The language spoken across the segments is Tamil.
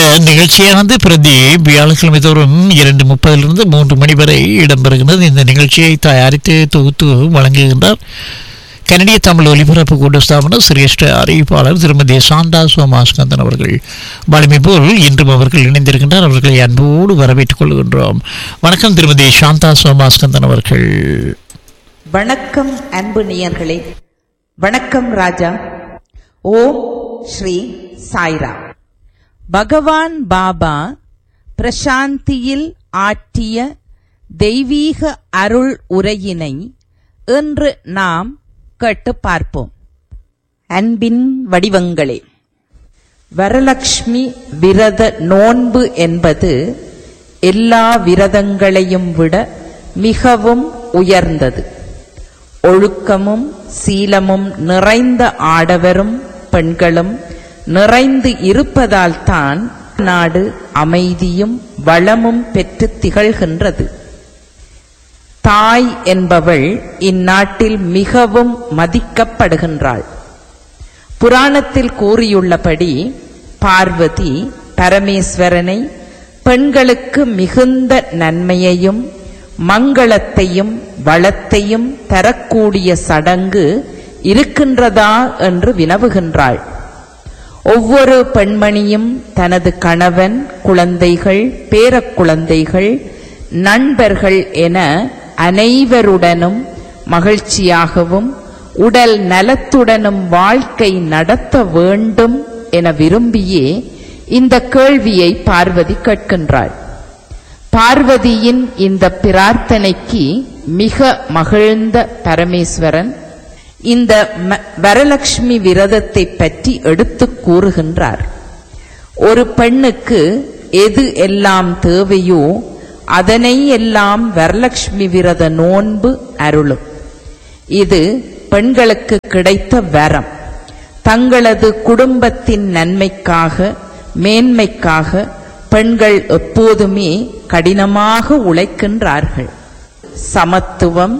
நிகழ்ச்சியானது பிரதி வியாழக்கிழமை தோறும் இரண்டு முப்பதிலிருந்து மூன்று மணி வரை இடம்பெறுகிறது இந்த நிகழ்ச்சியை தயாரித்து தொகுத்து வழங்குகின்றார் கனடிய தமிழ் ஒலிபரப்பு கூட்டு ஸ்தாபன சிரேஷ்ட அறிவிப்பாளர் திருமதி சாந்தா சோமாஸ்கந்தன் அவர்கள் வலிமை போல் இன்றும் அவர்கள் இணைந்திருக்கின்றார் அவர்களை அன்போடு வரவேற்றுக் கொள்கின்றோம் வணக்கம் திருமதி சாந்தா சோமாஸ்கந்தன் அவர்கள் வணக்கம் அன்பு நேயர்களே வணக்கம் ராஜா ஓம் ஸ்ரீ சாய்ரா பகவான் பாபா பிரசாந்தியில் ஆற்றிய தெய்வீக அருள் உரையினை இன்று நாம் கேட்டு பார்ப்போம் அன்பின் வடிவங்களே வரலக்ஷ்மி விரத நோன்பு என்பது எல்லா விரதங்களையும் விட மிகவும் உயர்ந்தது ஒழுக்கமும் சீலமும் நிறைந்த ஆடவரும் பெண்களும் நிறைந்து இருப்பதால் தான் நாடு அமைதியும் வளமும் பெற்று திகழ்கின்றது தாய் என்பவள் இந்நாட்டில் மிகவும் மதிக்கப்படுகின்றாள் புராணத்தில் கூறியுள்ளபடி பார்வதி பரமேஸ்வரனை பெண்களுக்கு மிகுந்த நன்மையையும் மங்களத்தையும் வளத்தையும் தரக்கூடிய சடங்கு இருக்கின்றதா என்று வினவுகின்றாள் ஒவ்வொரு பெண்மணியும் தனது கணவன் குழந்தைகள் பேரக்குழந்தைகள் நண்பர்கள் என அனைவருடனும் மகிழ்ச்சியாகவும் உடல் நலத்துடனும் வாழ்க்கை நடத்த வேண்டும் என விரும்பியே இந்த கேள்வியை பார்வதி கேட்கின்றாள் பார்வதியின் இந்த பிரார்த்தனைக்கு மிக மகிழ்ந்த பரமேஸ்வரன் இந்த ம- வரலட்சுமி விரதத்தை பற்றி எடுத்துக் கூறுகின்றார் ஒரு பெண்ணுக்கு எது எல்லாம் தேவையோ அதனை எல்லாம் வரலட்சுமி விரத நோன்பு அருளும் இது பெண்களுக்கு கிடைத்த வரம் தங்களது குடும்பத்தின் நன்மைக்காக மேன்மைக்காக பெண்கள் எப்போதுமே கடினமாக உழைக்கின்றார்கள் சமத்துவம்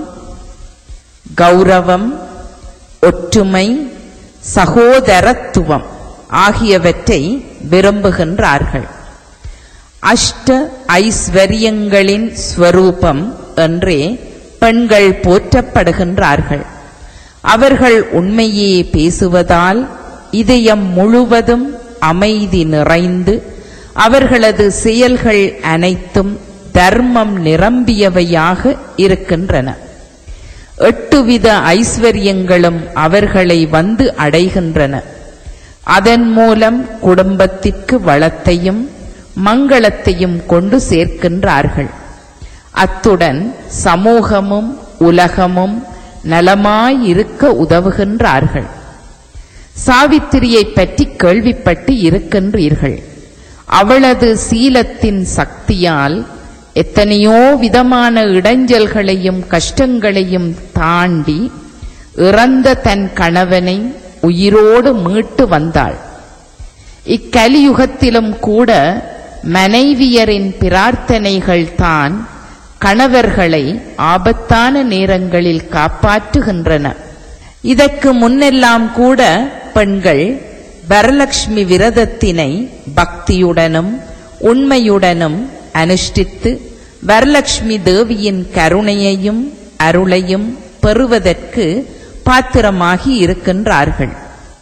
கௌரவம் ஒற்றுமை சகோதரத்துவம் ஆகியவற்றை விரும்புகின்றார்கள் அஷ்ட ஐஸ்வர்யங்களின் ஸ்வரூபம் என்றே பெண்கள் போற்றப்படுகின்றார்கள் அவர்கள் உண்மையே பேசுவதால் இதயம் முழுவதும் அமைதி நிறைந்து அவர்களது செயல்கள் அனைத்தும் தர்மம் நிரம்பியவையாக இருக்கின்றன எட்டுவித ஐஸ்வர்யங்களும் அவர்களை வந்து அடைகின்றன அதன் மூலம் குடும்பத்திற்கு வளத்தையும் மங்களத்தையும் கொண்டு சேர்க்கின்றார்கள் அத்துடன் சமூகமும் உலகமும் நலமாயிருக்க உதவுகின்றார்கள் சாவித்திரியை பற்றி கேள்விப்பட்டு இருக்கின்றீர்கள் அவளது சீலத்தின் சக்தியால் எத்தனையோ விதமான இடைஞ்சல்களையும் கஷ்டங்களையும் தாண்டி இறந்த தன் கணவனை உயிரோடு மீட்டு வந்தாள் இக்கலியுகத்திலும் கூட மனைவியரின் பிரார்த்தனைகள் தான் கணவர்களை ஆபத்தான நேரங்களில் காப்பாற்றுகின்றன இதற்கு முன்னெல்லாம் கூட பெண்கள் வரலட்சுமி விரதத்தினை பக்தியுடனும் உண்மையுடனும் அனுஷ்டித்து வரலட்சுமி தேவியின் கருணையையும் அருளையும் பெறுவதற்கு பாத்திரமாகி இருக்கின்றார்கள்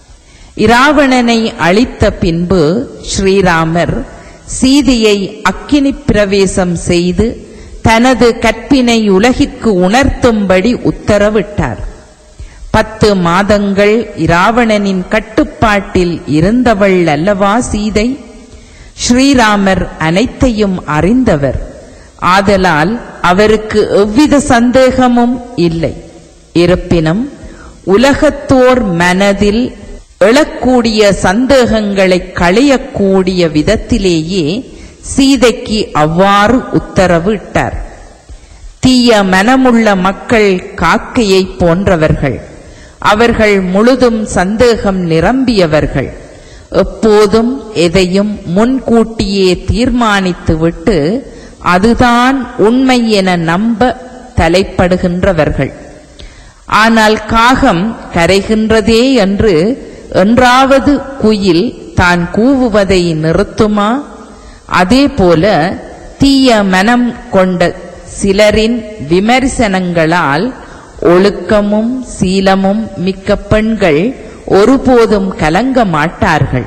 இராவணனை அழித்த பின்பு ஸ்ரீராமர் சீதையை அக்கினி பிரவேசம் செய்து தனது கற்பினை உலகிற்கு உணர்த்தும்படி உத்தரவிட்டார் பத்து மாதங்கள் இராவணனின் கட்டுப்பாட்டில் இருந்தவள் அல்லவா சீதை ஸ்ரீராமர் அனைத்தையும் அறிந்தவர் ஆதலால் அவருக்கு எவ்வித சந்தேகமும் இல்லை இருப்பினும் உலகத்தோர் மனதில் எழக்கூடிய சந்தேகங்களை களையக்கூடிய விதத்திலேயே சீதைக்கு அவ்வாறு உத்தரவு இட்டார் தீய மனமுள்ள மக்கள் காக்கையை போன்றவர்கள் அவர்கள் முழுதும் சந்தேகம் நிரம்பியவர்கள் எப்போதும் எதையும் முன்கூட்டியே தீர்மானித்துவிட்டு அதுதான் உண்மை என நம்ப தலைப்படுகின்றவர்கள் ஆனால் காகம் கரைகின்றதே என்று என்றாவது குயில் தான் கூவுவதை நிறுத்துமா அதேபோல தீய மனம் கொண்ட சிலரின் விமர்சனங்களால் ஒழுக்கமும் சீலமும் மிக்க பெண்கள் ஒருபோதும் கலங்க மாட்டார்கள்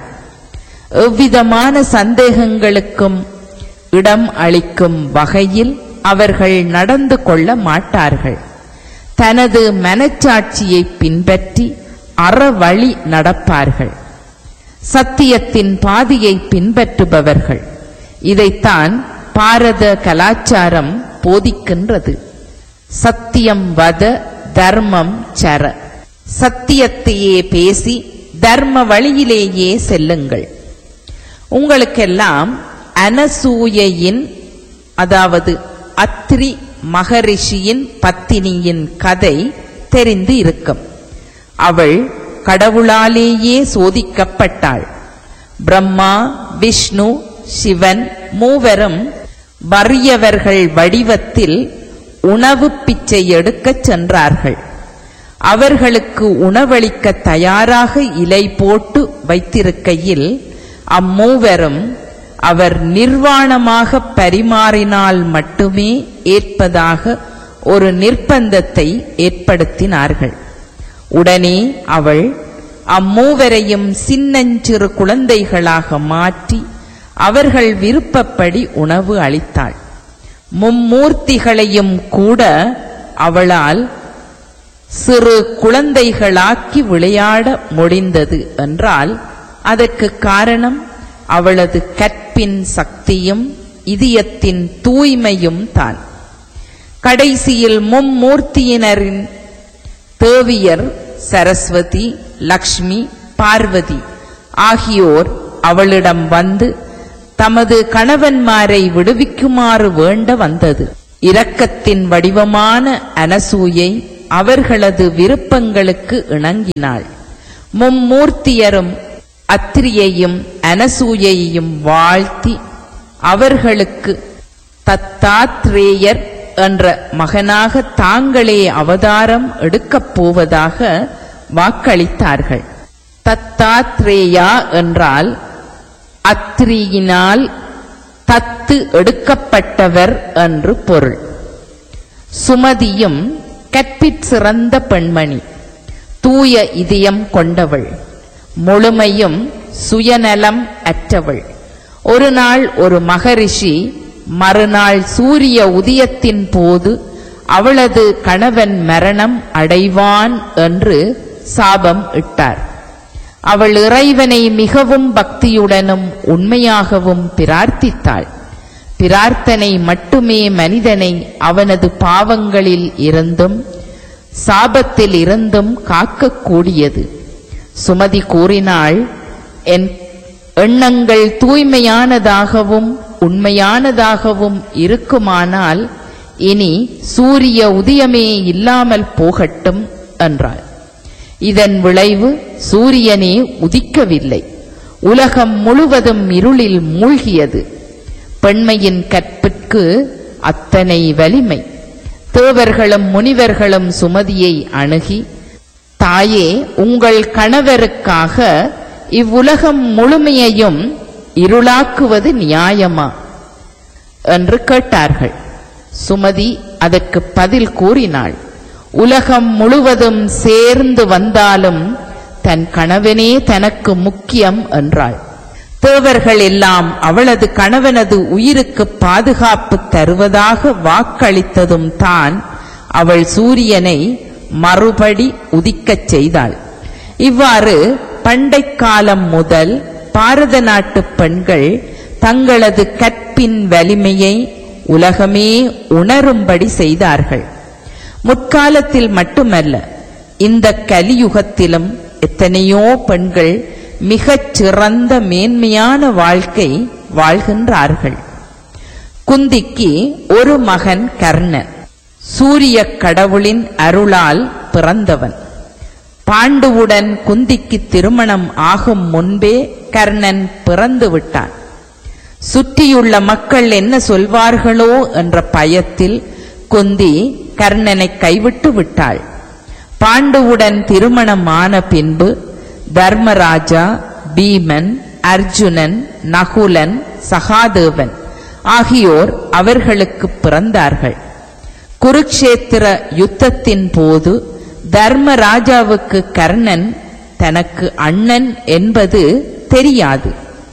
எவ்விதமான சந்தேகங்களுக்கும் இடம் அளிக்கும் வகையில் அவர்கள் நடந்து கொள்ள மாட்டார்கள் தனது மனச்சாட்சியை பின்பற்றி அறவழி நடப்பார்கள் சத்தியத்தின் பாதையை பின்பற்றுபவர்கள் இதைத்தான் பாரத கலாச்சாரம் போதிக்கின்றது சத்தியம் வத தர்மம் சர சத்தியத்தையே பேசி தர்ம வழியிலேயே செல்லுங்கள் உங்களுக்கெல்லாம் அனசூயையின் அதாவது அத்ரி மகரிஷியின் பத்தினியின் கதை தெரிந்து இருக்கும் அவள் கடவுளாலேயே சோதிக்கப்பட்டாள் பிரம்மா விஷ்ணு சிவன் மூவரும் வறியவர்கள் வடிவத்தில் உணவு பிச்சை எடுக்கச் சென்றார்கள் அவர்களுக்கு உணவளிக்க தயாராக இலை போட்டு வைத்திருக்கையில் அம்மூவரும் அவர் நிர்வாணமாக பரிமாறினால் மட்டுமே ஏற்பதாக ஒரு நிர்பந்தத்தை ஏற்படுத்தினார்கள் உடனே அவள் அம்மூவரையும் சின்னஞ்சிறு குழந்தைகளாக மாற்றி அவர்கள் விருப்பப்படி உணவு அளித்தாள் மும்மூர்த்திகளையும் கூட அவளால் சிறு குழந்தைகளாக்கி விளையாட முடிந்தது என்றால் அதற்கு காரணம் அவளது கற்பின் சக்தியும் இதயத்தின் தூய்மையும் தான் கடைசியில் மும்மூர்த்தியினரின் தேவியர் சரஸ்வதி லக்ஷ்மி பார்வதி ஆகியோர் அவளிடம் வந்து தமது கணவன்மாரை விடுவிக்குமாறு வேண்ட வந்தது இரக்கத்தின் வடிவமான அனசூயை அவர்களது விருப்பங்களுக்கு இணங்கினாள் மும்மூர்த்தியரும் அத்திரியையும் அனசூயையும் வாழ்த்தி அவர்களுக்கு தத்தாத்ரேயர் என்ற மகனாக தாங்களே அவதாரம் எடுக்கப் போவதாக வாக்களித்தார்கள் தத்தாத்ரேயா என்றால் அத்ரியினால் தத்து எடுக்கப்பட்டவர் என்று பொருள் சுமதியும் கற்பிற் சிறந்த பெண்மணி தூய இதயம் கொண்டவள் முழுமையும் சுயநலம் அற்றவள் ஒரு நாள் ஒரு மகரிஷி மறுநாள் சூரிய உதயத்தின் போது அவளது கணவன் மரணம் அடைவான் என்று சாபம் இட்டார் அவள் இறைவனை மிகவும் பக்தியுடனும் உண்மையாகவும் பிரார்த்தித்தாள் பிரார்த்தனை மட்டுமே மனிதனை அவனது பாவங்களில் இருந்தும் சாபத்தில் இருந்தும் காக்கக்கூடியது சுமதி கூறினாள் என் எண்ணங்கள் தூய்மையானதாகவும் உண்மையானதாகவும் இருக்குமானால் இனி சூரிய உதயமே இல்லாமல் போகட்டும் என்றாள் இதன் விளைவு சூரியனே உதிக்கவில்லை உலகம் முழுவதும் இருளில் மூழ்கியது பெண்மையின் கற்பிற்கு அத்தனை வலிமை தேவர்களும் முனிவர்களும் சுமதியை அணுகி தாயே உங்கள் கணவருக்காக இவ்வுலகம் முழுமையையும் இருளாக்குவது நியாயமா என்று கேட்டார்கள் சுமதி அதற்கு பதில் கூறினாள் உலகம் முழுவதும் சேர்ந்து வந்தாலும் தன் கணவனே தனக்கு முக்கியம் என்றாள் தேவர்கள் எல்லாம் அவளது கணவனது உயிருக்கு பாதுகாப்பு தருவதாக வாக்களித்ததும் தான் அவள் சூரியனை மறுபடி உதிக்கச் செய்தாள் இவ்வாறு பண்டைக் காலம் முதல் பாரத நாட்டு பெண்கள் தங்களது கற்பின் வலிமையை உலகமே உணரும்படி செய்தார்கள் முற்காலத்தில் மட்டுமல்ல இந்த கலியுகத்திலும் எத்தனையோ பெண்கள் மிகச் சிறந்த மேன்மையான வாழ்க்கை வாழ்கின்றார்கள் குந்திக்கு ஒரு மகன் கர்ணன் சூரிய கடவுளின் அருளால் பிறந்தவன் பாண்டுவுடன் குந்திக்கு திருமணம் ஆகும் முன்பே கர்ணன் பிறந்து விட்டான் சுற்றியுள்ள மக்கள் என்ன சொல்வார்களோ என்ற பயத்தில் குந்தி கர்ணனை கைவிட்டு விட்டாள் பாண்டுவுடன் திருமணம் ஆன பின்பு தர்மராஜா பீமன் அர்ஜுனன் நகுலன் சகாதேவன் ஆகியோர் அவர்களுக்கு பிறந்தார்கள் குருக்ஷேத்திர யுத்தத்தின் போது தர்மராஜாவுக்கு கர்ணன் தனக்கு அண்ணன் என்பது தெரியாது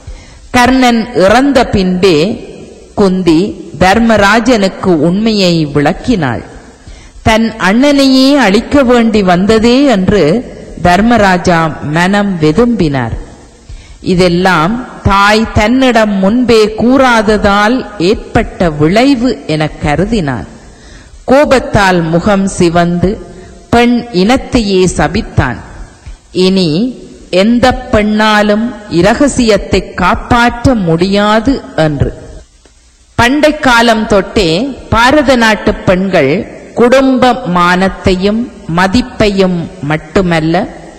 கர்ணன் இறந்த பின்பே குந்தி தர்மராஜனுக்கு உண்மையை விளக்கினாள் தன் அண்ணனையே அழிக்க வேண்டி வந்ததே என்று தர்மராஜா மனம் வெதும்பினார் இதெல்லாம் தாய் தன்னிடம் முன்பே கூறாததால் ஏற்பட்ட விளைவு எனக் கருதினான் கோபத்தால் முகம் சிவந்து பெண் இனத்தையே சபித்தான் இனி எந்த பெண்ணாலும் இரகசியத்தை காப்பாற்ற முடியாது என்று பண்டை காலம் தொட்டே பாரத நாட்டு பெண்கள் குடும்ப மானத்தையும் மதிப்பையும் மட்டுமல்ல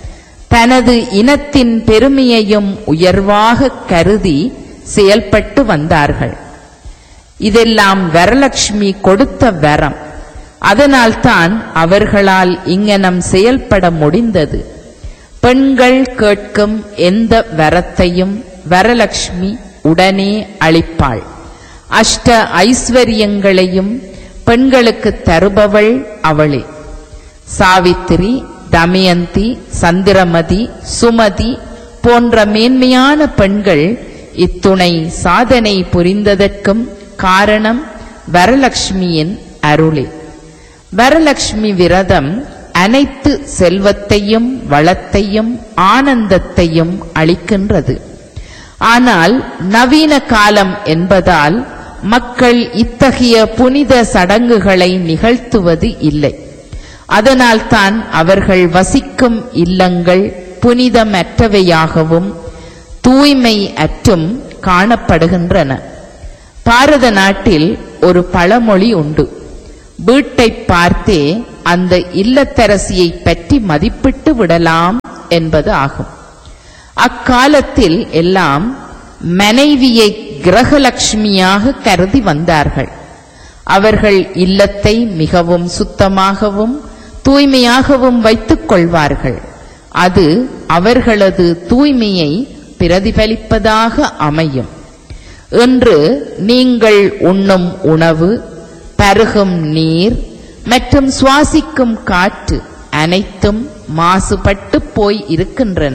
தனது இனத்தின் பெருமையையும் உயர்வாக கருதி செயல்பட்டு வந்தார்கள் இதெல்லாம் வரலட்சுமி கொடுத்த வரம் அதனால்தான் அவர்களால் இங்கனம் செயல்பட முடிந்தது பெண்கள் கேட்கும் எந்த வரத்தையும் வரலட்சுமி உடனே அளிப்பாள் அஷ்ட ஐஸ்வர்யங்களையும் பெண்களுக்கு தருபவள் அவளே சாவித்திரி தமயந்தி சந்திரமதி சுமதி போன்ற மேன்மையான பெண்கள் இத்துணை சாதனை புரிந்ததற்கும் காரணம் வரலட்சுமியின் அருளே வரலட்சுமி விரதம் அனைத்து செல்வத்தையும் வளத்தையும் ஆனந்தத்தையும் அளிக்கின்றது ஆனால் நவீன காலம் என்பதால் மக்கள் இத்தகைய புனித சடங்குகளை நிகழ்த்துவது இல்லை அதனால்தான் அவர்கள் வசிக்கும் இல்லங்கள் புனிதமற்றவையாகவும் தூய்மை அற்றும் காணப்படுகின்றன பாரத நாட்டில் ஒரு பழமொழி உண்டு வீட்டை பார்த்தே அந்த இல்லத்தரசியை பற்றி மதிப்பிட்டு விடலாம் என்பது ஆகும் அக்காலத்தில் எல்லாம் மனைவியை கிரகலட்சுமியாக கருதி வந்தார்கள் அவர்கள் இல்லத்தை மிகவும் சுத்தமாகவும் தூய்மையாகவும் வைத்துக் கொள்வார்கள் அது அவர்களது தூய்மையை பிரதிபலிப்பதாக அமையும் இன்று நீங்கள் உண்ணும் உணவு பருகும் நீர் மற்றும் சுவாசிக்கும் காற்று அனைத்தும் மாசுபட்டு போய் இருக்கின்றன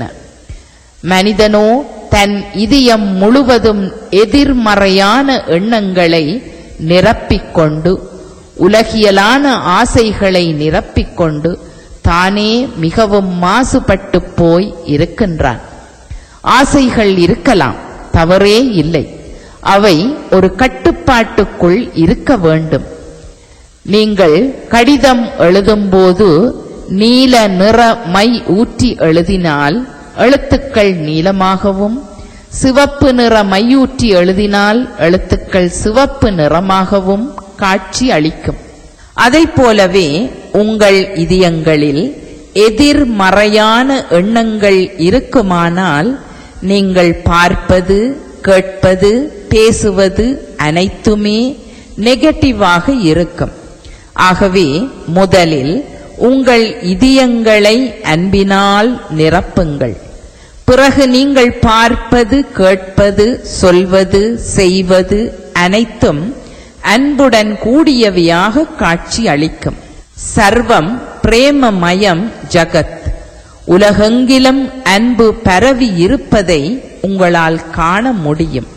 மனிதனோ தன் இதயம் முழுவதும் எதிர்மறையான எண்ணங்களை நிரப்பிக்கொண்டு உலகியலான ஆசைகளை நிரப்பிக்கொண்டு தானே மிகவும் மாசுபட்டு போய் இருக்கின்றான் ஆசைகள் இருக்கலாம் தவறே இல்லை அவை ஒரு கட்டுப்பாட்டுக்குள் இருக்க வேண்டும் நீங்கள் கடிதம் எழுதும்போது நீல நிற மை ஊற்றி எழுதினால் எழுத்துக்கள் நீலமாகவும் சிவப்பு நிற மையூற்றி எழுதினால் எழுத்துக்கள் சிவப்பு நிறமாகவும் காட்சி அளிக்கும் அதைப் போலவே உங்கள் இதயங்களில் எதிர்மறையான எண்ணங்கள் இருக்குமானால் நீங்கள் பார்ப்பது கேட்பது பேசுவது அனைத்துமே நெகட்டிவாக இருக்கும் ஆகவே முதலில் உங்கள் இதயங்களை அன்பினால் நிரப்புங்கள் பிறகு நீங்கள் பார்ப்பது கேட்பது சொல்வது செய்வது அனைத்தும் அன்புடன் கூடியவையாக காட்சி அளிக்கும் சர்வம் பிரேமமயம் ஜகத் உலகெங்கிலும் அன்பு பரவி இருப்பதை உங்களால் காண முடியும்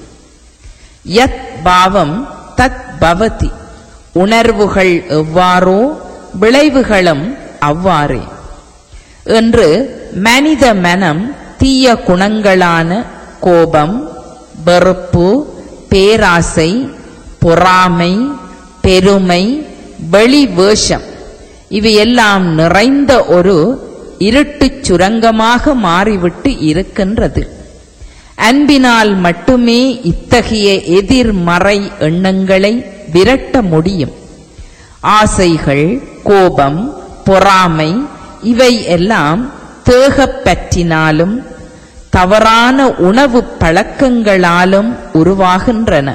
யத் பாவம் தத் பவதி உணர்வுகள் எவ்வாறோ விளைவுகளும் அவ்வாறே என்று மனித மனம் தீய குணங்களான கோபம் வெறுப்பு பேராசை பொறாமை பெருமை வெளி வேஷம் இவையெல்லாம் நிறைந்த ஒரு இருட்டுச் சுரங்கமாக மாறிவிட்டு இருக்கின்றது அன்பினால் மட்டுமே இத்தகைய எதிர்மறை எண்ணங்களை விரட்ட முடியும் ஆசைகள் கோபம் பொறாமை இவை எல்லாம் தேகப்பற்றினாலும் தவறான உணவு பழக்கங்களாலும் உருவாகின்றன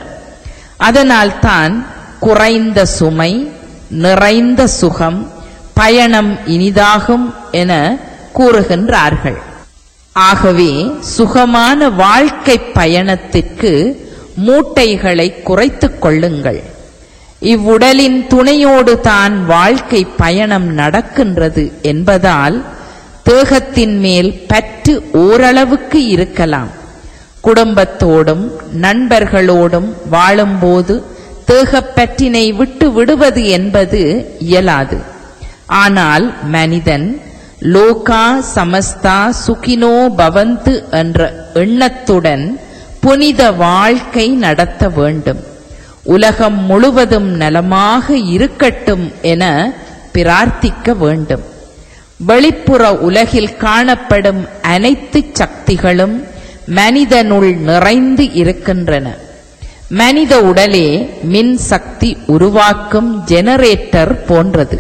அதனால்தான் குறைந்த சுமை நிறைந்த சுகம் பயணம் இனிதாகும் என கூறுகின்றார்கள் ஆகவே சுகமான வாழ்க்கை பயணத்திற்கு மூட்டைகளை குறைத்துக் கொள்ளுங்கள் இவ்வுடலின் துணையோடு தான் வாழ்க்கை பயணம் நடக்கின்றது என்பதால் தேகத்தின் மேல் பற்று ஓரளவுக்கு இருக்கலாம் குடும்பத்தோடும் நண்பர்களோடும் வாழும்போது தேகப்பற்றினை விட்டு விடுவது என்பது இயலாது ஆனால் மனிதன் லோகா சமஸ்தா சுகினோ பவந்து என்ற எண்ணத்துடன் புனித வாழ்க்கை நடத்த வேண்டும் உலகம் முழுவதும் நலமாக இருக்கட்டும் என பிரார்த்திக்க வேண்டும் வெளிப்புற உலகில் காணப்படும் அனைத்து சக்திகளும் மனிதனுள் நிறைந்து இருக்கின்றன மனித உடலே மின் சக்தி உருவாக்கும் ஜெனரேட்டர் போன்றது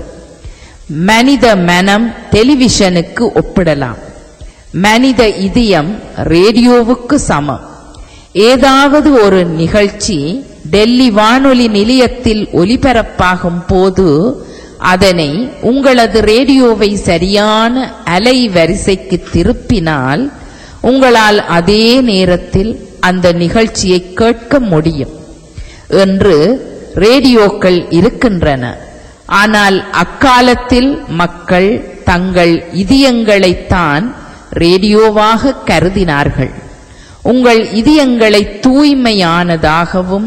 மனித மனம் டெலிவிஷனுக்கு ஒப்பிடலாம் மனித இதயம் ரேடியோவுக்கு சமம் ஏதாவது ஒரு நிகழ்ச்சி டெல்லி வானொலி நிலையத்தில் ஒலிபரப்பாகும் போது அதனை உங்களது ரேடியோவை சரியான அலை வரிசைக்கு திருப்பினால் உங்களால் அதே நேரத்தில் அந்த நிகழ்ச்சியை கேட்க முடியும் என்று ரேடியோக்கள் இருக்கின்றன ஆனால் அக்காலத்தில் மக்கள் தங்கள் இதயங்களைத்தான் ரேடியோவாக கருதினார்கள் உங்கள் இதயங்களை தூய்மையானதாகவும்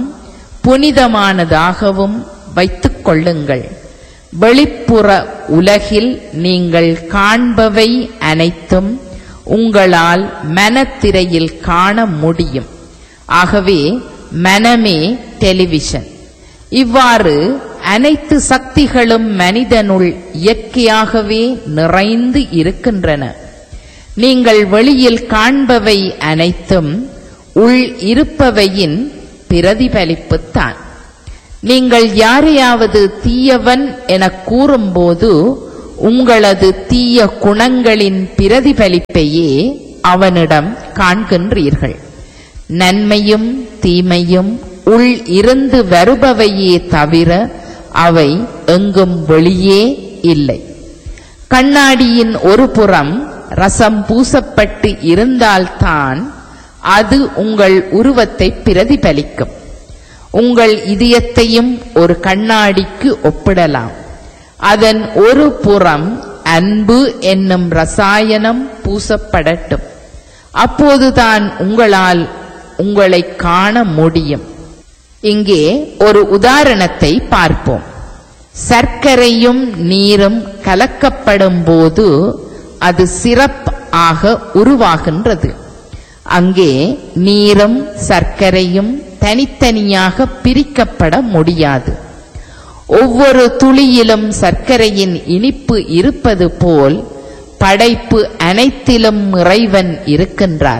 புனிதமானதாகவும் வைத்துக் கொள்ளுங்கள் வெளிப்புற உலகில் நீங்கள் காண்பவை அனைத்தும் உங்களால் மனத்திரையில் காண முடியும் ஆகவே மனமே டெலிவிஷன் இவ்வாறு அனைத்து சக்திகளும் மனிதனுள் இயற்கையாகவே நிறைந்து இருக்கின்றன நீங்கள் வெளியில் காண்பவை அனைத்தும் உள் இருப்பவையின் பிரதிபலிப்புத்தான் நீங்கள் யாரையாவது தீயவன் என கூறும்போது உங்களது தீய குணங்களின் பிரதிபலிப்பையே அவனிடம் காண்கின்றீர்கள் நன்மையும் தீமையும் உள் இருந்து வருபவையே தவிர அவை எங்கும் வெளியே இல்லை கண்ணாடியின் ஒரு புறம் ரசம் பூசப்பட்டு இருந்தால்தான் அது உங்கள் உருவத்தை பிரதிபலிக்கும் உங்கள் இதயத்தையும் ஒரு கண்ணாடிக்கு ஒப்பிடலாம் அதன் ஒரு புறம் அன்பு என்னும் ரசாயனம் பூசப்படட்டும் அப்போதுதான் உங்களால் உங்களை காண முடியும் இங்கே ஒரு உதாரணத்தை பார்ப்போம் சர்க்கரையும் நீரும் கலக்கப்படும் போது அது சிரப் ஆக உருவாகின்றது அங்கே நீரும் சர்க்கரையும் தனித்தனியாக பிரிக்கப்பட முடியாது ஒவ்வொரு துளியிலும் சர்க்கரையின் இனிப்பு இருப்பது போல் படைப்பு அனைத்திலும் இறைவன் இருக்கின்றார்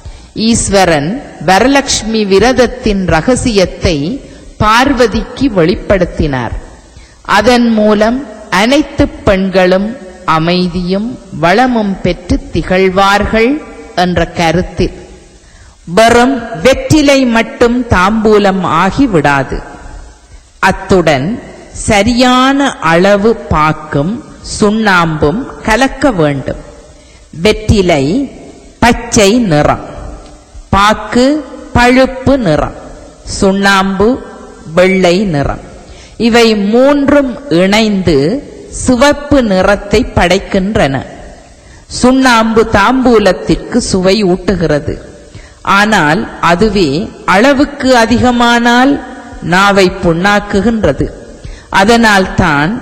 ஈஸ்வரன் வரலட்சுமி விரதத்தின் ரகசியத்தை பார்வதிக்கு வெளிப்படுத்தினார் அதன் மூலம் அனைத்து பெண்களும் அமைதியும் வளமும் பெற்று திகழ்வார்கள் என்ற கருத்தில் வெறும் வெற்றிலை மட்டும் தாம்பூலம் ஆகிவிடாது அத்துடன் சரியான அளவு பாக்கும் சுண்ணாம்பும் கலக்க வேண்டும் வெற்றிலை பச்சை நிறம் பாக்கு பழுப்பு நிறம் சுண்ணாம்பு வெள்ளை நிறம் இவை மூன்றும் இணைந்து சிவப்பு நிறத்தை படைக்கின்றன சுண்ணாம்பு தாம்பூலத்திற்கு சுவை ஊட்டுகிறது ஆனால் அதுவே அளவுக்கு அதிகமானால் நாவை புண்ணாக்குகின்றது அதனால்தான்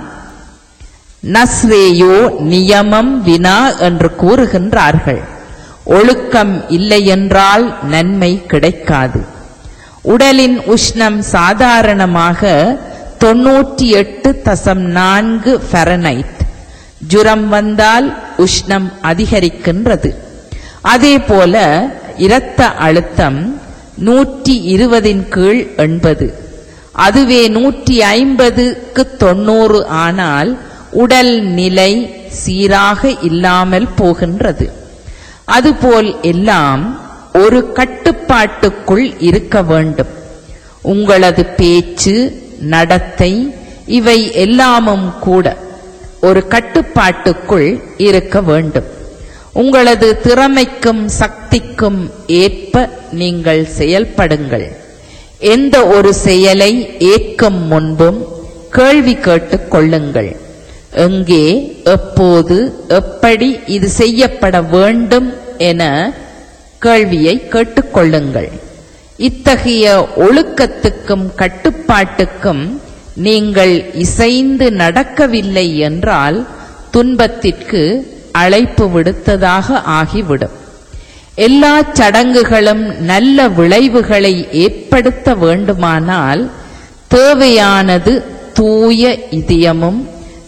நஸ்ரேயோ நியமம் வினா என்று கூறுகின்றார்கள் ஒழுக்கம் இல்லையென்றால் நன்மை கிடைக்காது உடலின் உஷ்ணம் சாதாரணமாக தொன்னூற்றி எட்டு தசம் நான்கு ஃபெரனைட் ஜுரம் வந்தால் உஷ்ணம் அதிகரிக்கின்றது அதே போல இரத்த அழுத்தம் நூற்றி இருபதின் கீழ் எண்பது அதுவே நூற்றி ஐம்பதுக்கு தொண்ணூறு ஆனால் உடல் நிலை சீராக இல்லாமல் போகின்றது அதுபோல் எல்லாம் ஒரு கட்டுப்பாட்டுக்குள் இருக்க வேண்டும் உங்களது பேச்சு நடத்தை இவை எல்லாமும் கூட ஒரு கட்டுப்பாட்டுக்குள் இருக்க வேண்டும் உங்களது திறமைக்கும் சக்திக்கும் ஏற்ப நீங்கள் செயல்படுங்கள் எந்த ஒரு செயலை ஏற்கும் முன்பும் கேள்வி கேட்டுக் கொள்ளுங்கள் எங்கே எப்போது எப்படி இது செய்யப்பட வேண்டும் என கேள்வியை கேட்டுக்கொள்ளுங்கள் இத்தகைய ஒழுக்கத்துக்கும் கட்டுப்பாட்டுக்கும் நீங்கள் இசைந்து நடக்கவில்லை என்றால் துன்பத்திற்கு அழைப்பு விடுத்ததாக ஆகிவிடும் எல்லா சடங்குகளும் நல்ல விளைவுகளை ஏற்படுத்த வேண்டுமானால் தேவையானது தூய இதயமும்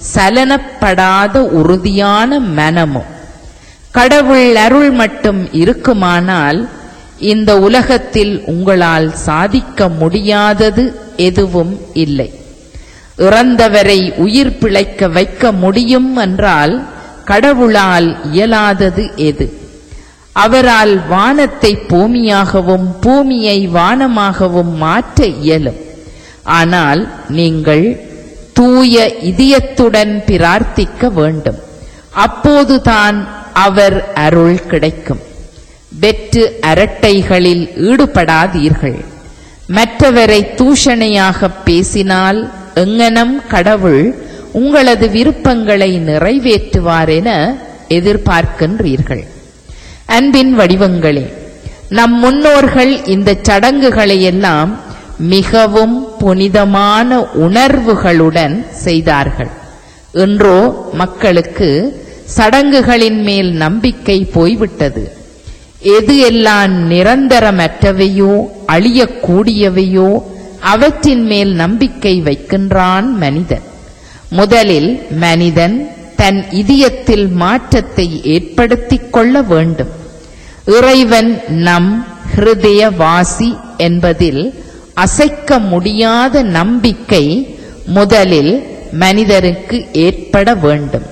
சலனப்படாத உறுதியான மனமும் கடவுள் அருள் மட்டும் இருக்குமானால் இந்த உலகத்தில் உங்களால் சாதிக்க முடியாதது எதுவும் இல்லை இறந்தவரை உயிர் பிழைக்க வைக்க முடியும் என்றால் கடவுளால் இயலாதது எது அவரால் வானத்தை பூமியாகவும் பூமியை வானமாகவும் மாற்ற இயலும் ஆனால் நீங்கள் தூய இதயத்துடன் பிரார்த்திக்க வேண்டும் அப்போதுதான் அவர் அருள் கிடைக்கும் வெற்று அரட்டைகளில் ஈடுபடாதீர்கள் மற்றவரை தூஷணையாக பேசினால் எங்கனம் கடவுள் உங்களது விருப்பங்களை நிறைவேற்றுவார் என எதிர்பார்க்கின்றீர்கள் அன்பின் வடிவங்களே நம் முன்னோர்கள் இந்த சடங்குகளை எல்லாம் மிகவும் புனிதமான உணர்வுகளுடன் செய்தார்கள் இன்றோ மக்களுக்கு சடங்குகளின் மேல் நம்பிக்கை போய்விட்டது எது எல்லாம் நிரந்தரமற்றவையோ அழியக்கூடியவையோ அவற்றின் மேல் நம்பிக்கை வைக்கின்றான் மனிதன் முதலில் மனிதன் தன் இதயத்தில் மாற்றத்தை ஏற்படுத்திக் கொள்ள வேண்டும் இறைவன் நம் ஹிருதய வாசி என்பதில் அசைக்க முடியாத நம்பிக்கை முதலில் மனிதருக்கு ஏற்பட வேண்டும்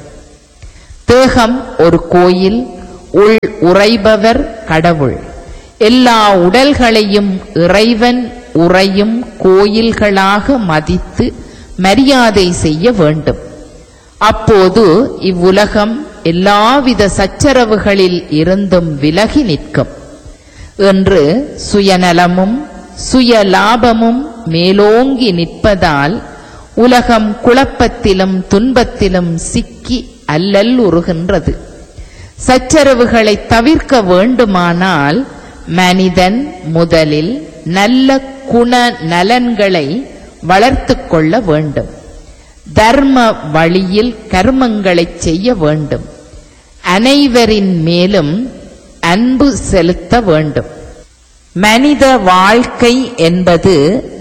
தேகம் ஒரு கோயில் உள் உறைபவர் கடவுள் எல்லா உடல்களையும் இறைவன் உறையும் கோயில்களாக மதித்து மரியாதை செய்ய வேண்டும் அப்போது இவ்வுலகம் எல்லாவித சச்சரவுகளில் இருந்தும் விலகி நிற்கும் என்று சுயநலமும் சுய லாபமும் மேலோங்கி நிற்பதால் உலகம் குழப்பத்திலும் துன்பத்திலும் சிக்கி அல்லல் உறுகின்றது சச்சரவுகளை தவிர்க்க வேண்டுமானால் மனிதன் முதலில் நல்ல குண நலன்களை வளர்த்துக் கொள்ள வேண்டும் தர்ம வழியில் கர்மங்களைச் செய்ய வேண்டும் அனைவரின் மேலும் அன்பு செலுத்த வேண்டும் மனித வாழ்க்கை என்பது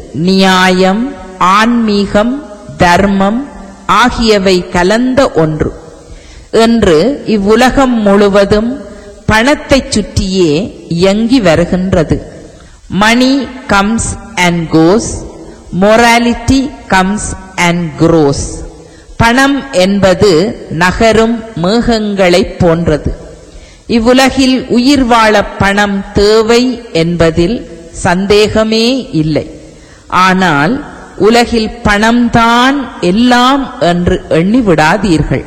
நியாயம் ஆன்மீகம் தர்மம் ஆகியவை கலந்த ஒன்று என்று இவ்வுலகம் முழுவதும் பணத்தைச் சுற்றியே இயங்கி வருகின்றது money comes and goes morality comes and grows பணம் என்பது நகரும் மேகங்களைப் போன்றது இவ்வுலகில் உயிர் வாழ பணம் தேவை என்பதில் சந்தேகமே இல்லை ஆனால் உலகில் பணம்தான் எல்லாம் என்று எண்ணிவிடாதீர்கள்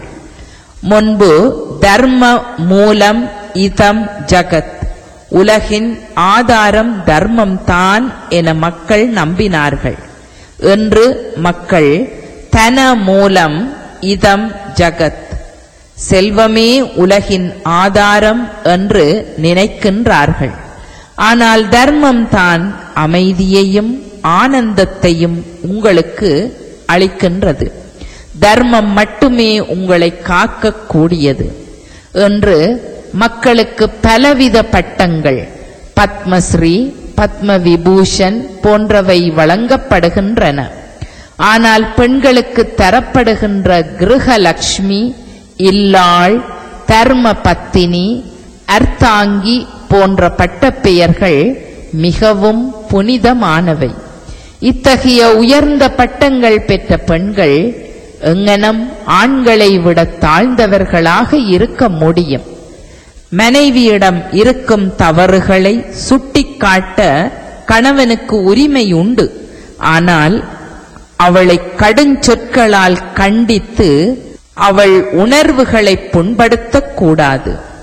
முன்பு தர்ம மூலம் இதம் ஜகத் உலகின் ஆதாரம் தர்மம் தான் என மக்கள் நம்பினார்கள் என்று மக்கள் தன மூலம் இதம் ஜகத் செல்வமே உலகின் ஆதாரம் என்று நினைக்கின்றார்கள் ஆனால் தர்மம் தான் அமைதியையும் ஆனந்தத்தையும் உங்களுக்கு அளிக்கின்றது தர்மம் மட்டுமே உங்களை காக்கக்கூடியது என்று மக்களுக்கு பலவித பட்டங்கள் பத்மஸ்ரீ பத்ம விபூஷன் போன்றவை வழங்கப்படுகின்றன ஆனால் பெண்களுக்கு தரப்படுகின்ற கிருஹலக்ஷ்மி இல்லாள் தர்ம பத்தினி அர்த்தாங்கி போன்ற பட்டப்பெயர்கள் மிகவும் புனிதமானவை இத்தகைய உயர்ந்த பட்டங்கள் பெற்ற பெண்கள் எங்கனம் ஆண்களை விட தாழ்ந்தவர்களாக இருக்க முடியும் மனைவியிடம் இருக்கும் தவறுகளை சுட்டிக்காட்ட கணவனுக்கு உரிமை உண்டு ஆனால் அவளை கடுஞ்சொற்களால் கண்டித்து அவள் உணர்வுகளை புண்படுத்தக் கூடாது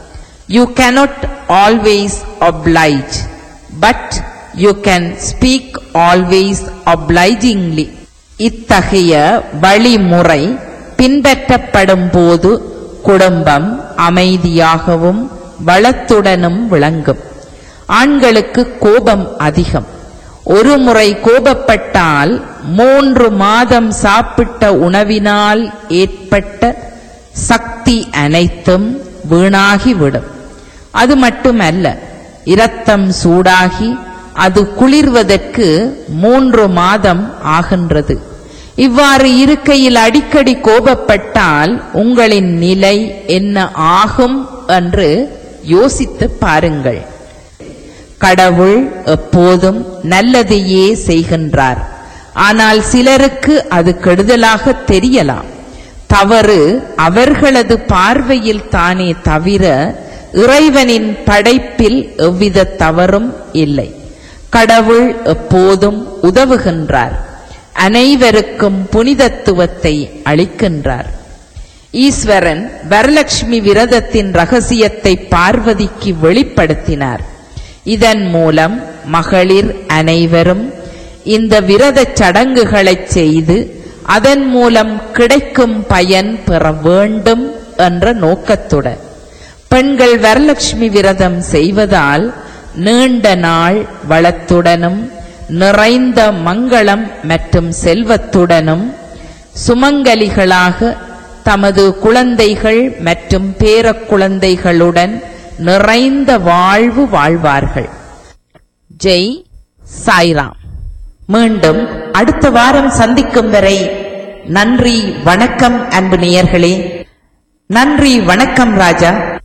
You cannot always oblige, but you can speak always obligingly. இத்தகைய வழிமுறை பின்பற்றப்படும் போது குடும்பம் அமைதியாகவும் வளத்துடனும் விளங்கும் ஆண்களுக்கு கோபம் அதிகம் ஒரு முறை கோபப்பட்டால் மூன்று மாதம் சாப்பிட்ட உணவினால் ஏற்பட்ட சக்தி அனைத்தும் வீணாகிவிடும் அது மட்டுமல்ல இரத்தம் சூடாகி அது குளிர்வதற்கு மூன்று மாதம் ஆகின்றது இவ்வாறு இருக்கையில் அடிக்கடி கோபப்பட்டால் உங்களின் நிலை என்ன ஆகும் என்று யோசித்து பாருங்கள் கடவுள் எப்போதும் நல்லதையே செய்கின்றார் ஆனால் சிலருக்கு அது கெடுதலாக தெரியலாம் தவறு அவர்களது பார்வையில் தானே தவிர இறைவனின் படைப்பில் எவ்வித தவறும் இல்லை கடவுள் எப்போதும் உதவுகின்றார் அனைவருக்கும் புனிதத்துவத்தை அளிக்கின்றார் ஈஸ்வரன் வரலட்சுமி விரதத்தின் ரகசியத்தை பார்வதிக்கு வெளிப்படுத்தினார் இதன் மூலம் மகளிர் அனைவரும் இந்த விரதச் சடங்குகளைச் செய்து அதன் மூலம் கிடைக்கும் பயன் பெற வேண்டும் என்ற நோக்கத்துடன் பெண்கள் வரலட்சுமி விரதம் செய்வதால் நீண்ட நாள் வளத்துடனும் நிறைந்த மங்களம் மற்றும் செல்வத்துடனும் சுமங்கலிகளாக தமது குழந்தைகள் மற்றும் பேரக்குழந்தைகளுடன் நிறைந்த வாழ்வு வாழ்வார்கள் ஜெய் சாய்ராம் மீண்டும் அடுத்த வாரம் சந்திக்கும் வரை நன்றி வணக்கம் அன்பு நேயர்களே நன்றி வணக்கம் ராஜா